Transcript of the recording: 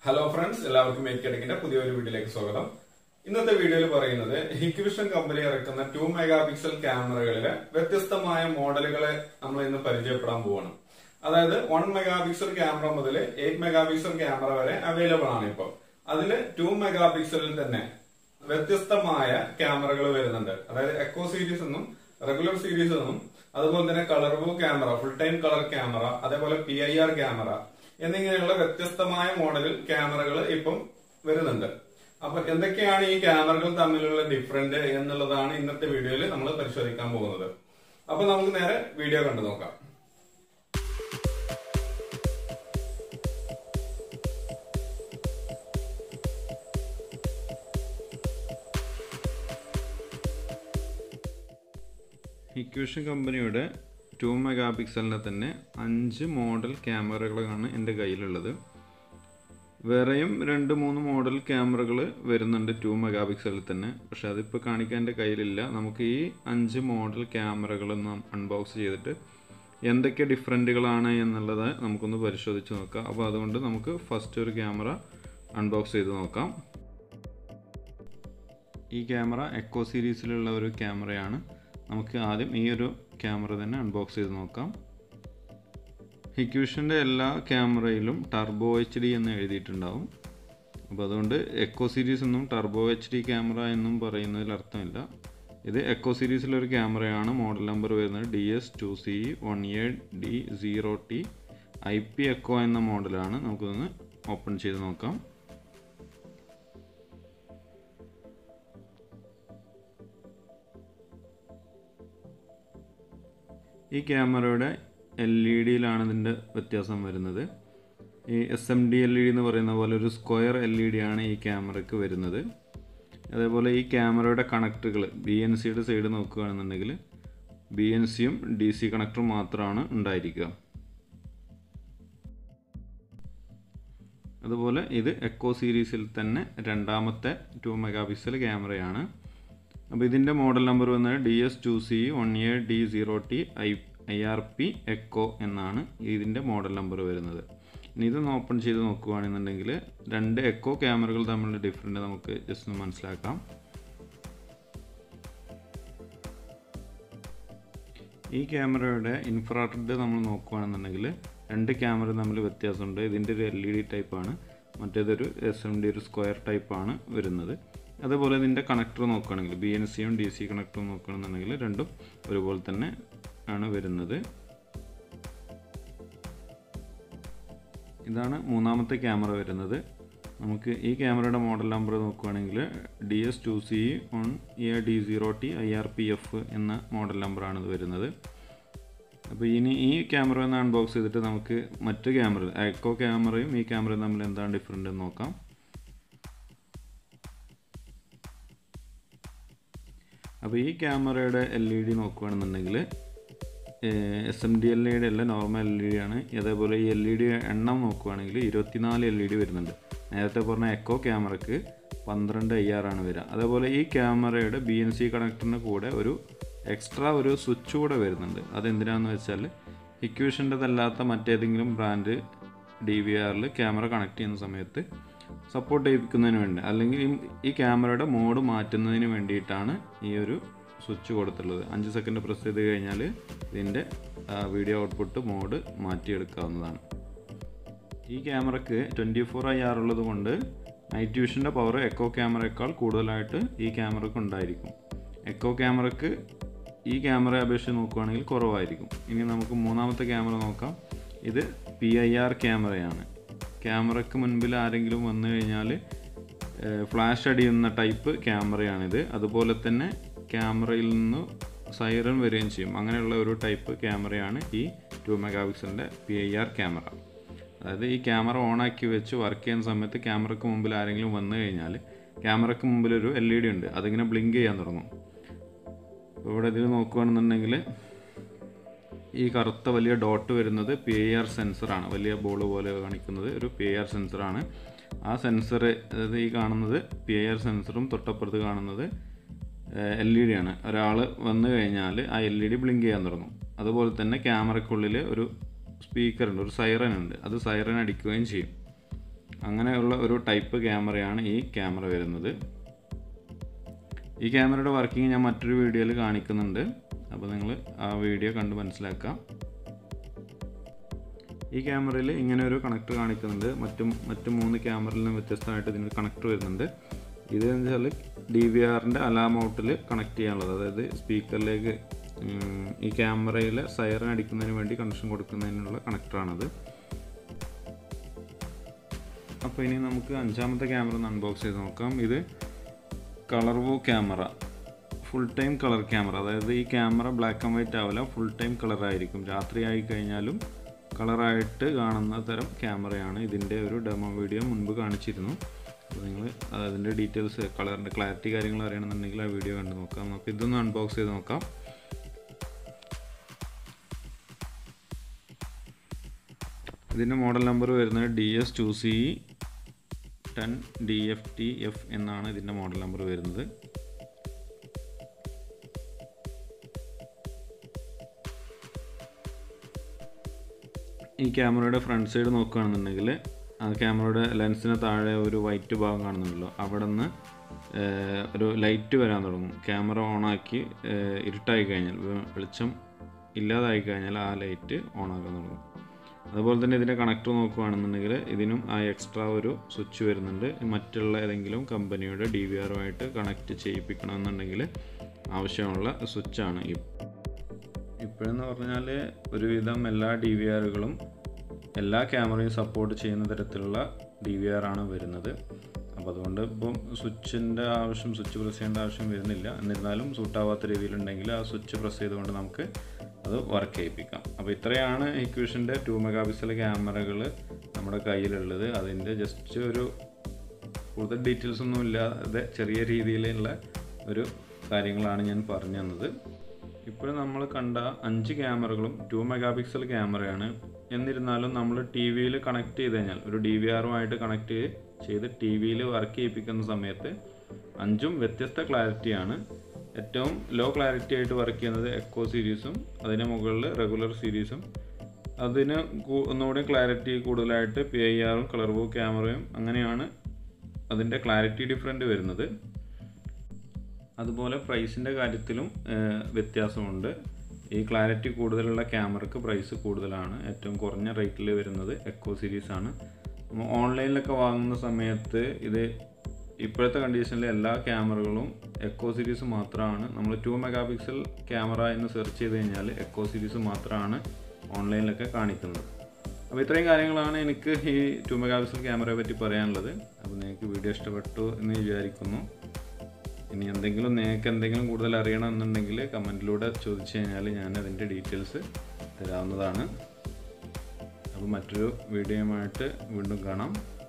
hello friends എല്ലാവർക്കും മേക്കടിക്കിന്റെ പുതിയൊരു വീഡിയോയിലേക്ക് സ്വാഗതം ഇന്നത്തെ വീഡിയോയിൽ പറയുന്നത് ഹിക്വിഷൻ കമ്പനി ഇറക്കുന്ന ടു മെഗാ പിക്സൽ ക്യാമറകളിലെ വ്യത്യസ്തമായ മോഡലുകളെ നമ്മൾ ഇന്ന് പരിചയപ്പെടാൻ പോവാണ് അതായത് വൺ മെഗാ പിക്സൽ ക്യാമറ മുതൽ എയ്റ്റ് മെഗാ പിക്സൽ ക്യാമറ വരെ അവൈലബിൾ ആണ് ഇപ്പോൾ അതിൽ ടു മെഗാ പിക്സലിൽ തന്നെ വ്യത്യസ്തമായ ക്യാമറകൾ വരുന്നുണ്ട് അതായത് എക്കോ സീരീസ് എന്നും റെഗുലർ സീരീസ് എന്നും അതുപോലെ തന്നെ colour view camera full time colour camera അതേപോലെ പി ഐ ആർ ക്യാമറ എന്നിങ്ങനെയുള്ള വ്യത്യസ്തമായ മോഡലിൽ ക്യാമറകൾ ഇപ്പം വരുന്നുണ്ട് അപ്പൊ എന്തൊക്കെയാണ് ഈ ക്യാമറകൾ തമ്മിലുള്ള ഡിഫറൻറ്റ് എന്നുള്ളതാണ് ഇന്നത്തെ വീഡിയോയിൽ നമ്മൾ പരിശോധിക്കാൻ പോകുന്നത് അപ്പൊ നമുക്ക് നേരെ വീഡിയോ കണ്ടു നോക്കാം ഇക്വേഷൻ കമ്പനിയുടെ ടു മെഗാ പിക്സലിൻ്റെ തന്നെ അഞ്ച് മോഡൽ ക്യാമറകളാണ് എൻ്റെ കയ്യിലുള്ളത് വേറെയും രണ്ട് മൂന്ന് മോഡൽ ക്യാമറകൾ വരുന്നുണ്ട് ടു മെഗാ പിക്സലിൽ തന്നെ പക്ഷെ അതിപ്പോൾ കാണിക്കാൻ എൻ്റെ കയ്യിലില്ല നമുക്ക് ഈ അഞ്ച് മോഡൽ ക്യാമറകൾ ഒന്ന് അൺബോക്സ് ചെയ്തിട്ട് എന്തൊക്കെ ഡിഫറൻറ്റുകളാണ് എന്നുള്ളത് നമുക്കൊന്ന് പരിശോധിച്ച് നോക്കാം അപ്പോൾ അതുകൊണ്ട് നമുക്ക് ഫസ്റ്റ് ഒരു ക്യാമറ അൺബോക്സ് ചെയ്ത് നോക്കാം ഈ ക്യാമറ എക്കോ സീരീസിലുള്ള ഒരു ക്യാമറയാണ് നമുക്ക് ആദ്യം ഈ ഒരു ക്യാമറ തന്നെ അൺബോക്സ് ചെയ്ത് നോക്കാം ഹിക്യൂഷൻ്റെ എല്ലാ ക്യാമറയിലും ടർബോ എച്ച് ഡി എന്ന് എഴുതിയിട്ടുണ്ടാവും അപ്പോൾ അതുകൊണ്ട് എക്കോ സീരീസ് എന്നും ടർബോ എച്ച് ഡി ക്യാമറ എന്നും പറയുന്നതിൽ അർത്ഥമില്ല ഇത് എക്കോ സീരീസിലൊരു ക്യാമറയാണ് മോഡൽ നമ്പർ വരുന്നത് D S two C one A D zero T I P echo എന്ന മോഡലാണ് നമുക്കൊന്ന് ഓപ്പൺ ചെയ്ത് നോക്കാം ഈ ക്യാമറയുടെ എൽ ഇ ഡിയിലാണ് ഇതിൻ്റെ വ്യത്യാസം വരുന്നത് ഈ S M D L E D എന്ന് പറയുന്ന പോലെ ഒരു സ്ക്വയർ എൽ ഇ ഡി ആണ് ഈ ക്യാമറയ്ക്ക് വരുന്നത് അതേപോലെ ഈ ക്യാമറയുടെ കണക്റ്റുകൾ ബി എൻ സിയുടെ സൈഡ് നോക്കുകയാണെന്നുണ്ടെങ്കിൽ ബി എൻ സിയും ഡി സി കണക്ടറും മാത്രമാണ് ഉണ്ടായിരിക്കുക അതുപോലെ ഇത് എക്കോ സീരീസിൽ തന്നെ രണ്ടാമത്തെ ടു മെഗാ പിക്സൽ ക്യാമറയാണ് അപ്പോൾ ഇതിൻ്റെ മോഡൽ നമ്പർ വന്നത് D S two C one A D zero T I I R P echo എന്നാണ് ഇതിൻ്റെ മോഡൽ നമ്പർ വരുന്നത് ഇനി ഇതൊന്ന് ഓപ്പൺ ചെയ്ത് നോക്കുകയാണെന്നുണ്ടെങ്കിൽ രണ്ട് എക്കോ ക്യാമറകൾ തമ്മിലുള്ള ഡിഫറൻറ്റ് നമുക്ക് ജസ്റ്റ് ഒന്ന് മനസ്സിലാക്കാം ഈ ക്യാമറയുടെ ഇൻഫ്രാറെഡ് നമ്മൾ നോക്കുകയാണെന്നുണ്ടെങ്കിൽ രണ്ട് ക്യാമറ തമ്മിൽ വ്യത്യാസമുണ്ട് ഇതിൻ്റെ ഒരു എൽ ഇ ഡി ടൈപ്പാണ് മറ്റേതൊരു എസ് എം ഡി ഒരു സ്ക്വയർ ടൈപ്പാണ് വരുന്നത് അതുപോലെ ഇതിൻ്റെ കണക്ടർ നോക്കുകയാണെങ്കിൽ ബി എൻ സിയും ഡി സി കണക്ടറും നോക്കുകയാണെന്നുണ്ടെങ്കിൽ രണ്ടും ഒരുപോലെ തന്നെ ആണ് വരുന്നത് ഇതാണ് മൂന്നാമത്തെ ക്യാമറ വരുന്നത് നമുക്ക് ഈ ക്യാമറയുടെ മോഡൽ നമ്പർ നോക്കുകയാണെങ്കിൽ D S two C one A D zero T I R P F എന്ന മോഡൽ നമ്പറാണ് ഇത് വരുന്നത് അപ്പോൾ ഇനി ഈ ക്യാമറ ഒന്ന് അൺബോക്സ് ചെയ്തിട്ട് നമുക്ക് മറ്റ് ക്യാമറ എക്കോ ക്യാമറയും ഈ ക്യാമറയും തമ്മിൽ എന്താണ് ഡിഫറെൻ്റ് എന്ന് നോക്കാം അപ്പോൾ ഈ ക്യാമറയുടെ എൽ ഇ ഡി നോക്കുകയാണെന്നുണ്ടെങ്കിൽ എസ് എം ഡി എൽ ഇയുടെ അല്ല നോർമൽ എൽ ഇ ഡി ആണ് അതേപോലെ ഈ എൽ ഇ ഡി എണ്ണം നോക്കുകയാണെങ്കിൽ ഇരുപത്തിനാല് എൽ ഇ ഡി വരുന്നുണ്ട് നേരത്തെ പറഞ്ഞ എക്കോ ക്യാമറയ്ക്ക് പന്ത്രണ്ട് ഐ ആർ ആണ് വരിക അതേപോലെ ഈ ക്യാമറയുടെ ബി എൻ സി കണക്ടറിന് കൂടെ ഒരു എക്സ്ട്രാ ഒരു സ്വിച്ച് കൂടെ വരുന്നുണ്ട് അതെന്തിനാന്ന് വെച്ചാൽ ഇക്വേഷൻ്റെതല്ലാത്ത മറ്റേതെങ്കിലും ബ്രാൻഡ് ഡി വി ആറിൽ ക്യാമറ കണക്ട് ചെയ്യുന്ന സമയത്ത് സപ്പോർട്ട് ചെയ്യിപ്പിക്കുന്നതിന് വേണ്ടി അല്ലെങ്കിൽ ഈ ക്യാമറയുടെ മോഡ് മാറ്റുന്നതിന് വേണ്ടിയിട്ടാണ് ഈ ഒരു സ്വിച്ച് കൊടുത്തുള്ളത് അഞ്ച് സെക്കൻഡ് പ്രസ് ചെയ്ത് കഴിഞ്ഞാൽ ഇതിൻ്റെ വീഡിയോ ഔട്ട്പുട്ട് മോഡ് മാറ്റിയെടുക്കാവുന്നതാണ് ഈ ക്യാമറയ്ക്ക് ട്വൻറ്റി ഫോർ ഐ ആർ ഉള്ളത് കൊണ്ട് നൈറ്റ് വിഷൻ്റെ പവർ എക്കോ ക്യാമറയേക്കാൾ കൂടുതലായിട്ട് ഈ ക്യാമറയ്ക്ക് ഉണ്ടായിരിക്കും എക്കോ ക്യാമറയ്ക്ക് ഈ ക്യാമറ അപേക്ഷിച്ച് നോക്കുകയാണെങ്കിൽ കുറവായിരിക്കും ഇനി നമുക്ക് മൂന്നാമത്തെ ക്യാമറ നോക്കാം ഇത് പി ഐ ആർ ക്യാമറയാണ് ക്യാമറയ്ക്ക് മുൻപിൽ ആരെങ്കിലും വന്നു കഴിഞ്ഞാൽ ഫ്ലാഷ് അടിയുന്ന ടൈപ്പ് ക്യാമറയാണിത് അതുപോലെ തന്നെ ക്യാമറയിൽ നിന്ന് സൈറൺ വരികയും ചെയ്യും അങ്ങനെയുള്ള ഒരു ടൈപ്പ് ക്യാമറയാണ് ഈ ടു മെഗാ പിക്സലിൻ്റെ പി ഐ ആർ ക്യാമറ അതായത് ഈ ക്യാമറ ഓണാക്കി വെച്ച് വർക്ക് ചെയ്യുന്ന സമയത്ത് ക്യാമറയ്ക്ക് മുമ്പിൽ ആരെങ്കിലും വന്നു കഴിഞ്ഞാൽ ക്യാമറയ്ക്ക് മുമ്പിൽ ഒരു എൽ ഇ ഡി ഉണ്ട് അതിങ്ങനെ ബ്ലിങ്ക് ചെയ്യാൻ തുടങ്ങും ഇവിടെ ഇതിൽ നോക്കുകയാണെന്നുണ്ടെങ്കിൽ ഈ കറുത്ത വലിയ ഡോട്ട് വരുന്നത് പി ഐ ആർ സെൻസറാണ് വലിയ ബോൾ പോലെ കാണിക്കുന്നത് ഒരു പി ഐ ആർ സെൻസറാണ് ആ സെൻസർ അതായത് ഈ കാണുന്നത് പി ഐ ആർ സെൻസറും തൊട്ടപ്പുറത്ത് കാണുന്നത് എൽ ഇ ഡി ആണ് ഒരാൾ വന്നു കഴിഞ്ഞാൽ ആ എൽ ഇ ഡി ബ്ലിങ്ക് ചെയ്യാൻ തുടങ്ങും അതുപോലെ തന്നെ ക്യാമറയ്ക്കുള്ളിൽ ഒരു സ്പീക്കർ ഉണ്ട് ഒരു സൈറൻ ഉണ്ട് അത് സൈറൻ അടിക്കുകയും ചെയ്യും അങ്ങനെയുള്ള ഒരു ടൈപ്പ് ക്യാമറയാണ് ഈ ക്യാമറ വരുന്നത് ഈ ക്യാമറയുടെ വർക്കിംഗ് ഞാൻ മറ്റൊരു വീഡിയോയിൽ കാണിക്കുന്നുണ്ട് അപ്പോൾ നിങ്ങൾ ആ വീഡിയോ കണ്ട് മനസ്സിലാക്കാം ഈ ക്യാമറയിൽ ഇങ്ങനെ ഒരു കണക്ടർ കാണിക്കുന്നുണ്ട് മറ്റും മറ്റ് മൂന്ന് ക്യാമറയിൽ നിന്ന് വ്യത്യസ്തമായിട്ട് ഇതിനൊരു കണക്ടർ വരുന്നുണ്ട് ഇത് എന്ന് വെച്ചാൽ ഡി വി ആറിൻ്റെ അലാം ഔട്ടിൽ കണക്ട് ചെയ്യാനുള്ളത് അതായത് സ്പീക്കറിലേക്ക് ഈ ക്യാമറയിൽ സൈറൻ അടിക്കുന്നതിന് വേണ്ടി കണക്ഷൻ കൊടുക്കുന്നതിനുള്ള കണക്ടറാണത് അപ്പോൾ ഇനി നമുക്ക് അഞ്ചാമത്തെ ക്യാമറ ഒന്ന് അൺബോക്സ് ചെയ്ത് നോക്കാം ഇത് ColorVu camera full time colour camera അതായത് ഈ ക്യാമറ ബ്ലാക്ക് ആൻഡ് വൈറ്റ് ആവില്ല ഫുൾ ടൈം കളറായിരിക്കും രാത്രി ആയി കഴിഞ്ഞാലും കളറായിട്ട് കാണുന്ന തരം ക്യാമറയാണ് ഇതിൻ്റെ ഒരു ഡെമോ വീഡിയോ മുൻപ് കാണിച്ചിരുന്നു അപ്പോൾ നിങ്ങൾ അതിൻ്റെ ഡീറ്റെയിൽസ് കളറിൻ്റെ ക്ലാരിറ്റി കാര്യങ്ങൾ അറിയണമെന്നുണ്ടെങ്കിൽ ആ വീഡിയോ കണ്ട് നോക്കാം നമുക്ക് ഇതൊന്ന് അൺബോക്സ് ചെയ്ത് നോക്കാം ഇതിൻ്റെ മോഡൽ നമ്പർ വരുന്നത് D S two C ten D F T F എന്നാണ് ഇതിൻ്റെ മോഡൽ നമ്പർ വരുന്നത് ഈ ക്യാമറയുടെ ഫ്രണ്ട് സൈഡ് നോക്കുകയാണെന്നുണ്ടെങ്കിൽ ആ ക്യാമറയുടെ ലെൻസിന് താഴെ ഒരു വൈറ്റ് ഭാഗം കാണുന്നുണ്ടല്ലോ അവിടെ നിന്ന് ഒരു ലൈറ്റ് വരാൻ തുടങ്ങും ക്യാമറ ഓണാക്കി ഇരുട്ടായി കഴിഞ്ഞാൽ വെളിച്ചം ഇല്ലാതായി കഴിഞ്ഞാൽ ആ ലൈറ്റ് ഓണാക്കാൻ തുടങ്ങും അതുപോലെ തന്നെ ഇതിൻ്റെ കണക്ടർ നോക്കുകയാണെന്നുണ്ടെങ്കിൽ ഇതിനും ആ എക്സ്ട്രാ ഒരു സ്വിച്ച് വരുന്നുണ്ട് മറ്റുള്ള ഏതെങ്കിലും കമ്പനിയുടെ ഡി വി ആറുമായിട്ട് കണക്റ്റ് ചെയ്യിപ്പിക്കണമെന്നുണ്ടെങ്കിൽ ആവശ്യമുള്ള സ്വിച്ചാണ് ഈ ഇപ്പോഴെന്ന് പറഞ്ഞാൽ ഒരുവിധം എല്ലാ ഡി വി ആറുകളും എല്ലാ ക്യാമറയും സപ്പോർട്ട് ചെയ്യുന്ന തരത്തിലുള്ള ഡി വി ആർ ആണ് വരുന്നത് അപ്പോൾ അതുകൊണ്ട് ഇപ്പം സ്വിച്ചിൻ്റെ ആവശ്യം സ്വിച്ച് പ്രസ് ചെയ്യേണ്ട ആവശ്യം വരുന്നില്ല എന്നിരുന്നാലും സൂട്ടാവാത്ത രീതിയിലുണ്ടെങ്കിൽ ആ സ്വിച്ച് പ്രസ് ചെയ്തുകൊണ്ട് നമുക്ക് അത് വർക്ക് ചെയ്യിപ്പിക്കാം അപ്പോൾ ഇത്രയാണ് ഇക്വേഷൻ്റെ ടു മെഗാ പിക്സൽ ക്യാമറകൾ നമ്മുടെ കയ്യിലുള്ളത് അതിൻ്റെ ജസ്റ്റ് ഒരു കൂടുതൽ ഡീറ്റെയിൽസ് ഒന്നും ഇല്ലാതെ ചെറിയ രീതിയിലുള്ള ഒരു കാര്യങ്ങളാണ് ഞാൻ പറഞ്ഞു തന്നത് ഇപ്പോൾ നമ്മൾ കണ്ട അഞ്ച് ക്യാമറകളും ടു മെഗാ പിക്സൽ ക്യാമറയാണ് എന്നിരുന്നാലും നമ്മൾ ടി വിയിൽ കണക്ട് ചെയ്ത് കഴിഞ്ഞാൽ ഒരു ഡി വി ആറുമായിട്ട് കണക്ട് ചെയ്ത് ടി വിയിൽ വർക്ക് ചെയ്യിപ്പിക്കുന്ന സമയത്ത് അഞ്ചും വ്യത്യസ്ത ക്ലാരിറ്റിയാണ് ഏറ്റവും ലോ ക്ലാരിറ്റി ആയിട്ട് വർക്ക് ചെയ്യുന്നത് എക്കോ സീരീസും അതിന് മുകളിൽ റെഗുലർ സീരീസും അതിന് ഒന്നുകൂടി ക്ലാരിറ്റി കൂടുതലായിട്ട് പി ഐ ആറും കളർവോ ക്യാമറയും അങ്ങനെയാണ് അതിൻ്റെ ക്ലാരിറ്റി ഡിഫറൻറ്റ് വരുന്നത് അതുപോലെ പ്രൈസിൻ്റെ കാര്യത്തിലും വ്യത്യാസമുണ്ട് ഈ ക്ലാരിറ്റി കൂടുതലുള്ള ക്യാമറയ്ക്ക് പ്രൈസ് കൂടുതലാണ് ഏറ്റവും കുറഞ്ഞ റേറ്റിൽ വരുന്നത് എക്കോ സീരീസ് ആണ് ഓൺലൈനിലൊക്കെ വാങ്ങുന്ന സമയത്ത് ഇത് ഇപ്പോഴത്തെ കണ്ടീഷനിൽ എല്ലാ ക്യാമറകളും എക്കോ സീരീസ് മാത്രമാണ് നമ്മൾ ടു മെഗാ പിക്സൽ ക്യാമറ എന്ന് സെർച്ച് ചെയ്ത് കഴിഞ്ഞാൽ എക്കോ സീരീസ് മാത്രമാണ് ഓൺലൈനിലൊക്കെ കാണിക്കുന്നത് അപ്പോൾ ഇത്രയും കാര്യങ്ങളാണ് എനിക്ക് ഈ ടു മെഗാ പിക്സൽ ക്യാമറയെ പറ്റി പറയാനുള്ളത് അപ്പോൾ നിങ്ങൾക്ക് വീഡിയോ ഇഷ്ടപ്പെട്ടു എന്ന് വിചാരിക്കുന്നു ഇനി എന്തെങ്കിലും നിങ്ങൾക്ക് എന്തെങ്കിലും കൂടുതൽ അറിയണമെന്നുണ്ടെങ്കിൽ കമൻറ്റിലൂടെ ചോദിച്ചു കഴിഞ്ഞാൽ ഞാൻ അതിൻ്റെ ഡീറ്റെയിൽസ് തരാവുന്നതാണ് അപ്പോൾ മറ്റൊരു വീഡിയോയുമായിട്ട് വീണ്ടും കാണാം